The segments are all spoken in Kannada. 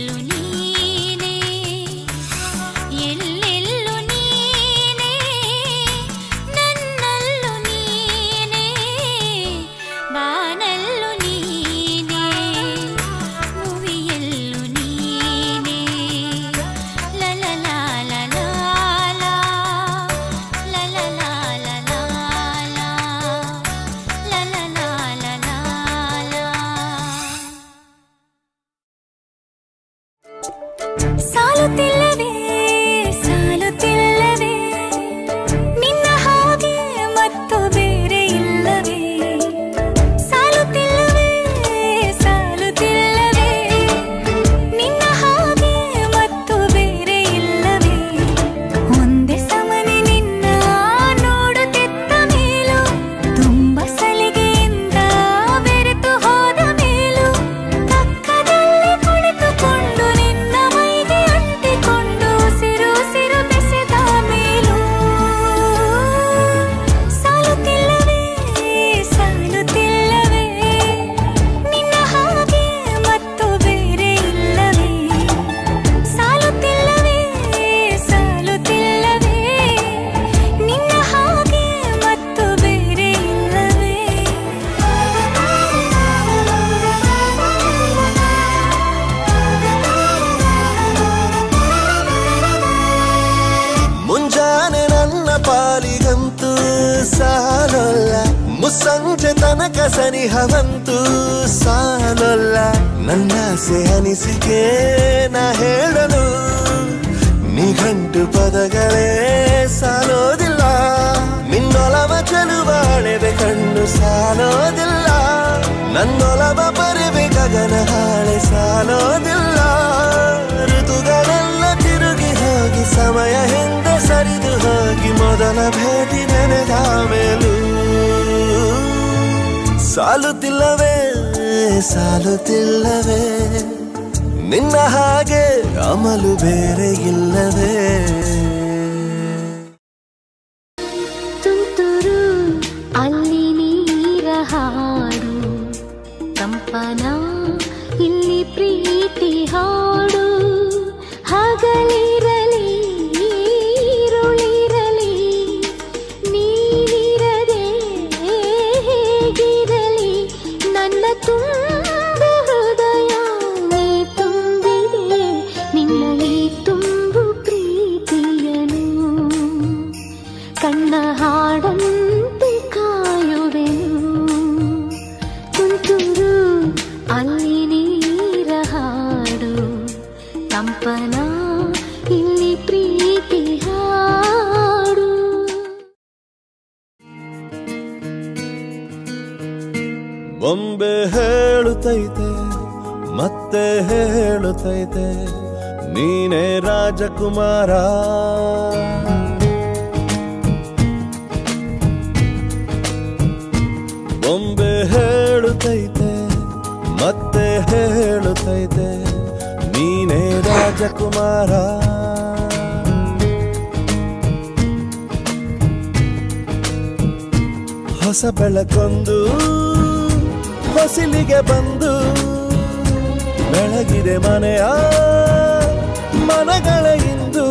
ಮುವಿಯೆಲ್ಲು ನೀನೇ ಎಲ್ಲೆಲ್ಲು ನೀನೇ ನನ್ನಲ್ಲು ನೀನೇ ಬಾನಲ್ಲು ನೀನೇ ಮುವಿಯೆಲ್ಲು ನೀನೇ ಲಲಲಾಲಲಾ ಲಲಲಾಲಲಾ ಸಾಲುತ್ತಿಲ್ಲವೇ ಸಾಲುತ್ತಿಲ್ಲವೇ ನಿನ್ನ ಹಾಗೆ ಮತ್ತು ಬೇರೆ ಇಲ್ಲವೇ ಸಾಲುತ್ತಿಲ್ಲವೇ ಸಾಲುತ್ತಿಲ್ಲವೇ ನಿನ್ನ ಹಾಗೆ ಮತ್ತು ಬೇರೆ ಇಲ್ಲವೇ ಒಂದೇ ಸಮನೆ ನಿನ್ನ ನೋಡುತ್ತಿದ್ದ ಮೇಲೂ ತುಂಬ ಸಲಿಗೆಯಿಂದ ಬೆರೆತು ಹೋದ ಮೇಲೂ ಪಕ್ಕದಲ್ಲಿ ಕುಳಿತುಕೊಂಡು ನಿನ್ನ ಮೈಗೆ ಅಂಟಿಕೊಂಡು ಉಸಿರು ಉಸಿರು ಬೆಸೆದ ಮೇಲೂ ಸಾಲುತ್ತಿಲ್ಲವೇ ಸಾಲುತ್ತಿಲ್ಲವೇ ನಿನ್ನ ಹಾಗೆ ಮತ್ತು ಬೇರೆ ಇಲ್ಲವೇ ಸಾಲುತ್ತಿಲ್ಲವೇ ಸಾಲುತ್ತಿಲ್ಲವೇ ನಿನ್ನ ಹಾಗೆ ಮತ್ತು ಬೇರೆ ಇಲ್ಲವೇ ಮುಂಜಾನೆ ನನ್ನ ಪಾಲಿಗಂತೂ ಸಾಲಲ್ಲ ಮುಸ್ಸಂಜೆ ತನಕ ಸನಿಹವಂತೂ ಸಾಲಲ್ಲ ನನ್ನ ಅನಿಸಿಕೆ ನಾ ಹೇಳಲು ನಿಘಂಟು ಪದಗಳೇ ಸಾಲೋದಿಲ್ಲ ನಿನ್ನೊಲವ ಚೆಲುವಾಳೆವೆ ಕಣ್ಣು ಸಾಲೋದಿಲ್ಲ ನನ್ನೊಲವ ಪರಿವೆ ಗಗನ ಹಾಳೆ ಸಾಲೋದಿಲ್ಲ ಋತುಗಳೆಲ್ಲ ತಿರುಗಿ ಹೋಗಿ ಸಮಯ ಹಿಂದೆ ಸರಿದು ಹೋಗಿ ಮೊದಲ ಭೇಟಿ ನೆನೆದ ಮೇಲೂ ಸಾಲುತ್ತಿಲ್ಲವೇ ಸಾಲುತ್ತಿಲ್ಲವೇ ನಿನ್ನ ಹಾಗೆ ಅಮಲು ಬೇರೆ ಇಲ್ಲವೇ ತುಂತುರು ಅಲ್ಲಿ ನೀರ ಹಾಡು ಕಂಪನ ಇಲ್ಲಿ ಪ್ರೀತಿ ಹಾಡು ಹಗಲಿರಲಿ ಈರುಳಿರಲಿ ನೀನಿರದೆ ಹೇಗಿರಲಿ ನನ್ನ ತುಂಬು ಹೃದಯ ನೀ ತುಂಬಿದೆ ನಿನ್ನ ಈ ತುಂಬು ಪ್ರೀತಿಯನು ಕಣ್ಣ ಹಾಡಂತೆ ಕಾಯುವೆನು ತುಂತುರು ಅಲ್ಲಿ ನೀರ ಹಾಡು ಕಂಪನ ಇಲ್ಲಿ ಪ್ರೀತಿ ಹಾಡು ಬೊಂಬೆ ಹೇಳುತ್ತೈತೆ ಮತ್ತೆ ಹೇಳುತ್ತೈತೆ ನೀನೇ ರಾಜಕುಮಾರ ಬೊಂಬೆ ಹೇಳುತ್ತೈತೆ ಮತ್ತೆ ಹೇಳುತ್ತೈತೆ ನೀನೇ ರಾಜಕುಮಾರ ಹೊಸ ಬೆಳಕೊಂದು ಹೊಸಿಲಿಗೆ ಬಂದು ಬೆಳಗಿದೆ ಮನೆಯ ಮನಗಳ ಇಂದು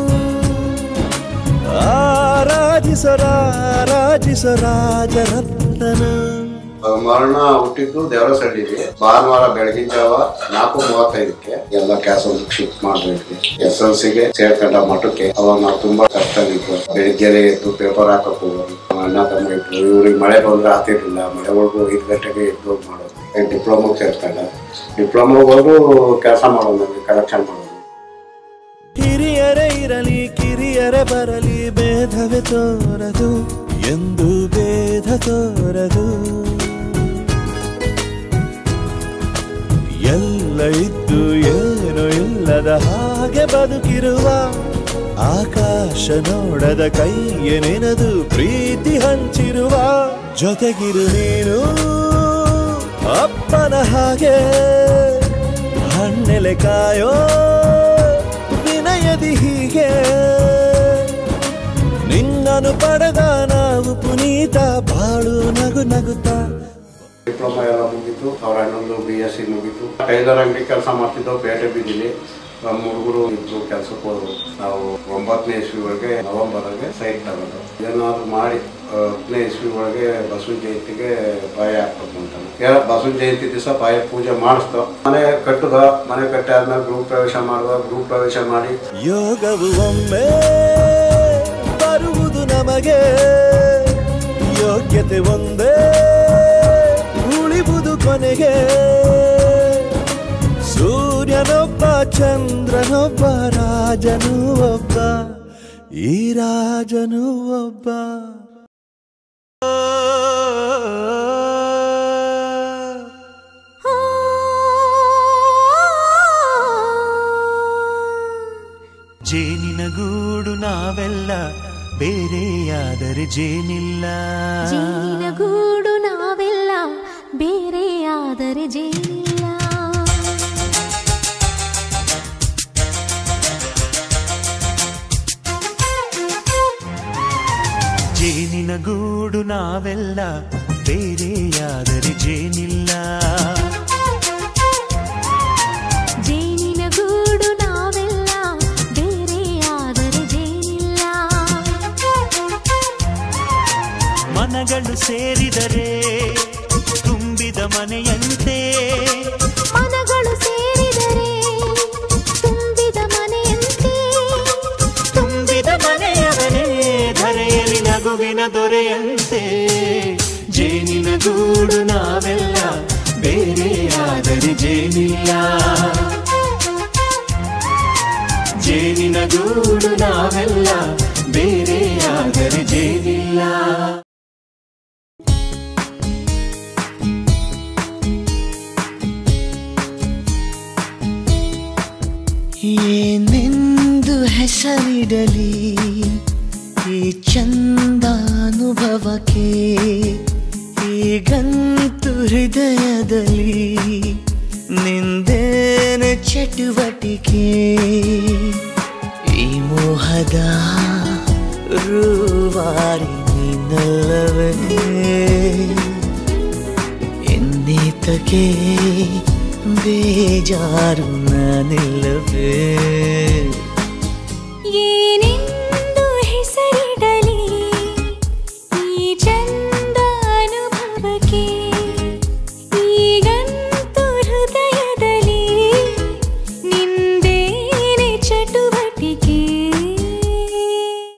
ಆರಾಧಿಸರಾರಾಜಿಸ ರಾಜರತ್ನನ ಮರಣ ಹುಟ್ಟಿದ್ದು ದೇವರಸಳ್ಳಿಲಿ ಭಾನುವಾರ ಬೆಳಗಿನ ಜಾವ ನಾಲ್ಕು ಮೂವತ್ತೈದಕ್ಕೆ ಎಲ್ಲ ಕ್ಯಾಸ್ ಒಂದು ಶಿಫ್ಟ್ ಮಾಡ್ಬೇಕು ಎಸ್ ಎಲ್ ಸಿಗೆ ಸೇರ್ಕೊಂಡ ಮಠಕ್ಕೆ ಅವಾಗ ನಾವು ತುಂಬಾ ಕಷ್ಟ ಇತ್ತು ಬೆಳಿಗ್ಗೆನೆ ಎದ್ದು ಪೇಪರ್ ಹಾಕಕ್ ಹೋಗೋದು ನಮ್ಮ ಅಣ್ಣ ತಮ್ಮ ಇಬ್ರು ಇವ್ರಿಗೆ ಮಳೆ ಬಂದ್ರೆ ಆಗ್ತಿರ್ಲಿಲ್ಲ ಮಳೆ ಒಳಗೂ ಐದು ಗಂಟೆಗೆ ಎದ್ದು ಮಾಡೋದು ಡಿಪ್ಲೊಮಾಗೆ ಸೇರ್ಕೊಂಡ ಡಿಪ್ಲೊಮಾಗೋದು ಕೆಲಸ ಮಾಡೋದು ಕಲೆಕ್ಷನ್ ಮಾಡೋದು ಹಿರಿಯರೇ ಇರಲಿ ಕಿರಿಯರೇ ಬರಲಿ ಭೇದವೇ ತೋರದು ಎಂದು ಭೇದ ತೋರದು ಎಲ್ಲ ಇದ್ದು ಏನು ಇಲ್ಲದ ಹಾಗೆ ಬದುಕಿರುವ ಆಕಾಶ ನೋಡದ ಕೈಯ ನೆನೆದು ಪ್ರೀತಿ ಹಂಚಿರುವ ಜೊತೆಗಿರು ನೀನು ಅಪ್ಪನ ಹಾಗೆ ಹಣ್ಣೆಲೆ ಕಾಯೋ ವಿನಯದಿ ಹೀಗೆ ನಿನ್ನನ್ನು ಪಡೆದ ನಾವು ಪುನೀತ ಬಾಳು ನಗು ನಗುತ್ತಾ ಡಿಪ್ಲೊಮಾ ಎಲ್ಲ ಮುಗೀತು ಅವ್ರ ಅಣ್ಣಂದು ಬಿ ಎಸ್ ಸಿ ಮುಗೀತು ಟೈಲರ್ ಅಂಗಡಿ ಕೆಲಸ ಮಾಡ್ತಿದ್ದೋ ಪೇಟೆ ಬೀದಿಲಿ ನಮ್ಮ ಹುಡುಗರು ಇಬ್ರು ಕೆಲ್ಸಕ್ಕೆ ಹೋದ್ರು ನಾವು ಒಂಬತ್ತನೇ ಇಸ್ವಿ ಒಳಗೆ ನವೆಂಬರ್ಗೆ ಸೈಟ್ ತಗೊಂಡು ಏನಾದ್ರು ಮಾಡಿ ಆ, ಹತ್ತನೇ ಇಸ್ವಿ ಒಳಗೆ ಬಸವನ ಜಯಂತಿಗೆ ಬಾಯ ಹಾಕ್ಬೇಕು ಅಂತಾನೆ ಏನೋ ಬಸವನ ಜಯಂತಿ ದಿವಸ ಬಾಯ ಪೂಜೆ ಮಾಡಿಸ್ದೋ ಮನೆ ಕಟ್ಟದ ಮನೆ ಕಟ್ಟಿ ಆದ್ಮೇಲೆ ಗೃಹ ಪ್ರವೇಶ ಮಾಡುವ ಗೃಹ ಪ್ರವೇಶ ಮಾಡಿ ಯೋಗವು ಒಮ್ಮೆ ಬರುವುದು ನಮಗೆ ಯೋಗ್ಯತೆ ಒಂದೇ ಉಳಿವುದು ಕೊನೆಗೆ ಸೂರ್ಯನೊಬ್ಬ ಚಂದ್ರನೊಬ್ಬ ರಾಜನು ಒಬ್ಬ ಈ ರಾಜನು ಒಬ್ಬ ಜೇನಿನ ಗೂಡು ನಾವೆಲ್ಲ ಬೇರೆಯಾದರೆ ಜೇನಿಲ್ಲ ಜೇನಿನ ಗೂಡು ನಾವೆಲ್ಲ ಬೇರೆಯಾದರೆ ಜೇನಿಲ್ಲ ಜೇನಿನ ಗೂಡು ನಾವೆಲ್ಲ ಬೇರೆಯಾದರೆ ಜೇನಿಲ್ಲ ಜೇನಿನ ಗೂಡು ನಾವೆಲ್ಲ ಬೇರೆಯಾದರೆ ಜೇನಿಲ್ಲ ಮನಗಳು ಸೇರಿದರೆ ತುಂಬಿದ ಮನೆಯಂತೆ ಮನಗಳು ಸೇರಿದರೆ ತುಂಬಿದ ಮನೆಯಂತೆ ತುಂಬಿದ ಮನೆಯವನೇ ಧರೆಯಲ್ಲಿ ನಗುವಿನ ದೊರೆಯಂತೆ ಜೇನಿನ ಗೂಡು ನಾವೆಲ್ಲ ಬೇರೆಯಾದರೆ ಜೇನಿಲ್ಲ ಜೇನಿನ ಗೂಡು ನಾವೆಲ್ಲ ಬೇರೆಯಾದರೆ ಜೇನಿಲ್ಲ ಏನೆಂದು ಹೆಸರಿಡಲಿ ಈ ಚಂದಾನುಭವಕ್ಕೆ ಈಗಂತೂ ಹೃದಯದಲ್ಲಿ ನಿಂದೇನ ಚಟುವಟಿಕೆ ಈ ಮೋಹದ ರೂವಾರಿ ನಿನ್ನಲ್ಲವೇ ಎನ್ನೇತಕ್ಕೆ ಬೇಜಾರು ನಾನಿಲ್ಲವೇ ಏ